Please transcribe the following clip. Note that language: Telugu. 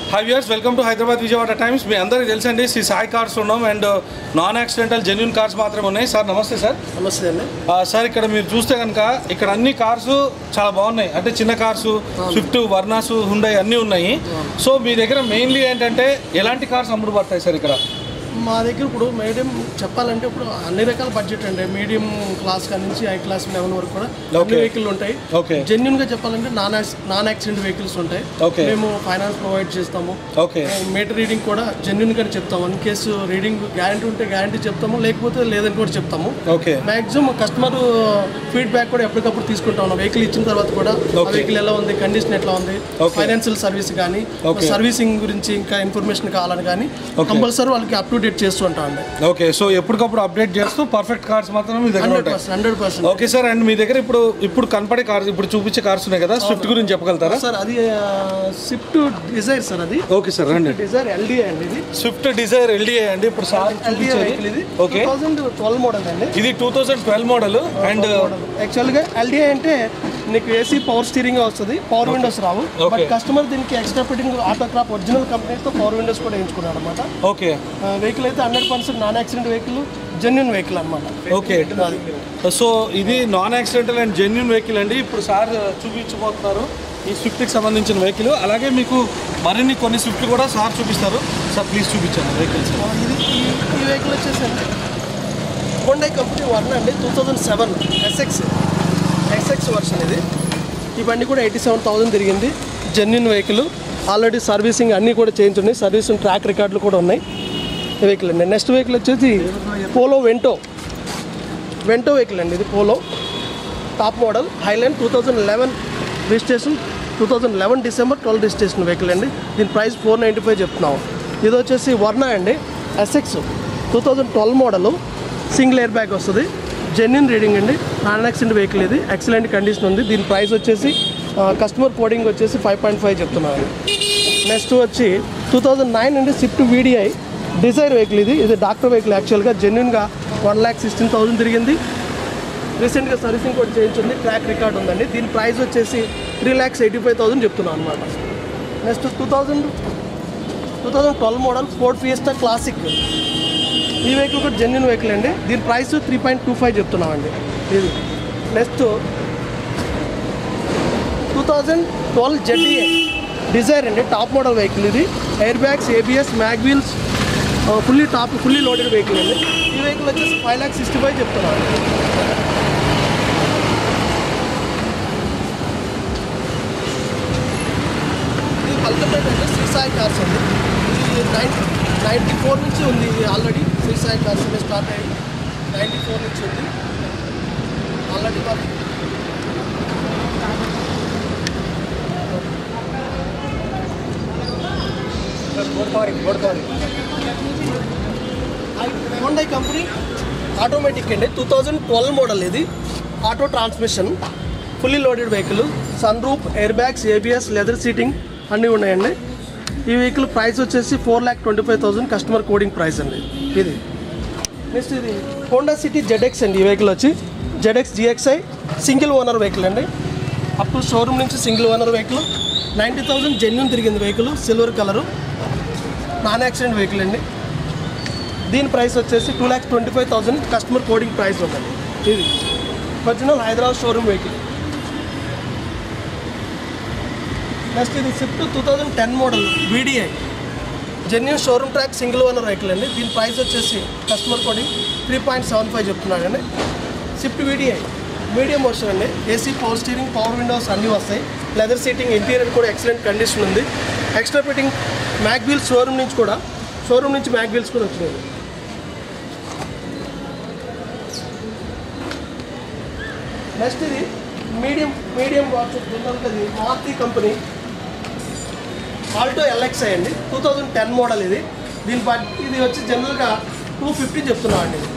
High viewers welcome to Hyderabad Vijayawada Times మీ అందరికీ తెలుసండి శ్రీ సాయి కార్స్ ఉన్నాం and non accidental genuine cars మాత్రమే ఉన్నాయి సార్ నమస్తే సార్ నమస్తే అండి ఆ, సార్ ఇక్కడ మీరు చూస్తే కనుక ఇక్కడ అన్ని కార్స్ చాలా బాగున్నాయి అంటే చిన్న కార్స్ స్విఫ్ట్ వర్నాస్ హుండై అన్నీ ఉన్నాయి సో మీ దగ్గర మెయిన్లీ ఏంటంటే ఎలాంటి కార్స్ అమ్ముడు పడతాయి సార్ ఇక్కడ మా దగ్గర ఇప్పుడు మీడియం చెప్పాలంటే ఇప్పుడు అన్ని రకాల బడ్జెట్ అండి మీడియం క్లాస్ కాడ నుంచి హై క్లాస్ లెవెల్ వరకు కూడా అన్ని Okay. వెహికల్ ఉంటాయి ఓకే జెన్యున్ గా చెప్పాలంటే నాన్ నాన్ యాక్సిడెంట్ వెహికల్స్ ఉంటాయి Okay. మేము ఫైనాన్స్ ప్రొవైడ్ చేస్తాము ఓకే మీటర్ రీడింగ్ కూడా జెన్యున్ గానే చెప్తాము ఇన్ కేసు రీడింగ్ గ్యారంటీ ఉంటే గ్యారంటీ చెప్తాము లేకపోతే లేదని కూడా చెప్తాము ఓకే మాక్సిమం కస్టమర్ ఫీడ్బ్యాక్ కూడా ఎప్పటికప్పుడు తీసుకుంటా ఉన్నాం వెహికల్ ఇచ్చిన తర్వాత కూడా ఆ Okay. వెహికల్ ఎలా ఉంది కండిషన్ ఎట్లా ఉంది Okay. ఫైనాన్షియల్ సర్వీస్ కానీ Okay. సర్వీసింగ్ గురించి ఇంకా ఇన్ఫర్మేషన్ కావాలని కానీ Okay. కంపల్సరీ వాళ్ళకి అప్ టు డేట్ చేస్తూ ఉంటాం అండి ఓకే సో ఎప్పటికప్పుడు అప్డేట్ చేస్తూ పర్ఫెక్ట్ కార్స్ మాత్రం మీ దగ్గర హండ్రెడ్ ఉంటాయి percent hundred percent okay sir and మీ దగ్గర ఇప్పుడు ఇప్పుడు కనపడే కార్స్ ఇప్పుడు చూపించే కార్స్ ఉన్నాయి కదా స్విఫ్ట్ గురించి చెప్పగలుగుతారా సార్ అది స్విఫ్ట్ డిజైర్ సార్ అది ఓకే సార్ రండి డిజైర్ ఎల్డీ అండి ఇది స్విఫ్ట్ డిజైర్ ఎల్డిఏ అండి ఇప్పుడు సార్ ఎల్డీ వెహికల్ ఇది చూపించేది okay two thousand twelve model అండి ఇది two thousand twelve model and యాక్చువల్గా ఎల్డీఐ అంటే నీకు ఏసీ పవర్ స్టీరింగ్ వస్తుంది పవర్ విండోస్ రావు Okay. బట్ కస్టమర్ దీనికి extra fitting auto crop original కంపెనీతో పవర్ విండోస్ కూడా వేయించుకున్నాడు అనమాట ఓకే వెహికల్ అయితే hundred percent non accident vehicle genuine vehicle అనమాట ఓకే సో ఇది non accidental and genuine vehicle అండి ఇప్పుడు సార్ చూపించబోతున్నారు ఈ స్విఫ్ట్కి సంబంధించిన వెహికల్ అలాగే మీకు మరిన్ని కొన్ని స్విఫ్ట్ కూడా సార్ చూపిస్తారు సార్ ప్లీజ్ చూపించండి వెహికల్స్ ఇది ఈ- ఈ వెహికల్ వచ్చేసండి హోండై కంపెనీ వన్ అండి two thousand seven SX SX version ఇది ఈ బండి కూడా ఎయిటీ సెవెన్ థౌసండ్ తిరిగింది జెన్యున్ వెహికల్ ఆల్రెడీ సర్వీసింగ్ అన్నీ కూడా చేయించున్నాయి సర్వీసింగ్ ట్రాక్ రికార్డులు కూడా ఉన్నాయి ఈ వెహికల్ అండి నెక్స్ట్ వెహికల్ వచ్చేసి పోలో వెంటో వెంటో వెహికల్ అండి ఇది Polo top model Highline two thousand eleven registration two thousand eleven December twelve registration vehicle అండి దీని ప్రైస్ ఫోర్ నైంటీ ఫైవ్ చెప్తున్నాము ఇది వచ్చేసి వర్ణ అండి SX two thousand twelve model single air bag వస్తుంది జెన్యున్ రీడింగ్ అండి నాన్ యాక్సిడెంట్ వెహికల్ ఇది ఎక్సలెంట్ కండిషన్ ఉంది దీని ప్రైస్ వచ్చేసి కస్టమర్ కోడింగ్ వచ్చేసి ఫైవ్ పాయింట్ ఫైవ్ చెప్తున్నాను నెక్స్ట్ వచ్చి టూ థౌజండ్ నైన్ అండి స్విఫ్ట్ వీడిఐ డిజైర్ వెహికల్ ఇది ఇది డాక్టర్ వెహికల్ యాక్చువల్గా జెన్యున్గా వన్ ల్యాక్ సిక్స్టీన్ థౌసండ్ తిరిగింది రీసెంట్గా సర్వీసింగ్ కూడా చేయించింది ట్రాక్ రికార్డ్ ఉందండి దీని ప్రైస్ వచ్చేసి three lakhs eighty five thousand చెప్తున్నాను అనమాట next two thousand two thousand twelve model Ford Fiesta Classic ఈ వెహికల్ కూడా జెన్యున్ వెహికల్ అండి దీని price three point two five చెప్తున్నామండి ఇది next two thousand twelve Z A Dzire అండి టాప్ మోడల్ వెహికల్ ఇది air bags ABS mag wheels fully top fully loaded vehicle అండి ఈ వెహికల్ వచ్చేసి ఫైవ్ ల్యాక్ సిక్స్టీ ఫైవ్ చెప్తున్నాను ఇది కల్కట్టేట్ అంటే శ్రీ సాయి కార్స్ అండి ఇది నైన్ నైంటీ ఫోర్ నుంచి ఉంది ఇది ఆల్రెడీ శ్రీ సాయి కార్స్ అనేది స్టార్ట్ అయ్యి నైంటీ ఫోర్ నుంచి ఉంది ఆల్రెడీ వాళ్ళు హోండై కంపెనీ ఆటోమేటిక్ అండి టూ థౌజండ్ ట్వెల్వ్ మోడల్ ఇది auto transmission fully loaded vehicle sun roof air bags ABS leather seating అన్నీ ఉన్నాయండి ఈ వెహికల్ ప్రైస్ వచ్చేసి four lakh twenty five thousand customer quoting price అండి ఇది నెక్స్ట్ ఇది హోండా సిటీ జెడ్ఎక్స్ అండి ఈ వెహికల్ వచ్చి ZX GXI single owner vehicle అండి అప్ టు షోరూమ్ నుంచి single owner vehicle ninety thousand genuine తిరిగింది vehicle silver colour non accident vehicle అండి దీని ప్రైస్ వచ్చేసి two lakhs twenty five thousand customer quoting price ఉంటుంది ఇది original Hyderabad showroom vehicle next ఇది Swift two thousand ten model VDI genuine showroom track single owner vehicle అండి దీని ప్రైస్ వచ్చేసి customer quoting three point seven five చెప్తున్నాడు అండి స్విఫ్ట్ వీడిఐ మీడియం వర్షన్ అండి AC power steering power windows అన్నీ వస్తాయి లెదర్ సీటింగ్ ఇంటీరియర్ కూడా ఎక్సలెంట్ కండిషన్ ఉంది extra fitting mag wheels showroom నుంచి కూడా షోరూమ్ నుంచి మ్యాక్ వీల్స్ కూడా వచ్చినాయి నెక్స్ట్ ఇది మీడియం మీడియం వాచ్ ఇది మారుతి కంపెనీ ఆల్టో ఎల్ఎక్స్ఐ అండి టూ థౌజండ్ టెన్ మోడల్ ఇది దీని బట్ ఇది వచ్చి జనరల్గా టూ ఫిఫ్టీ చెప్తున్నాం అండి ఇది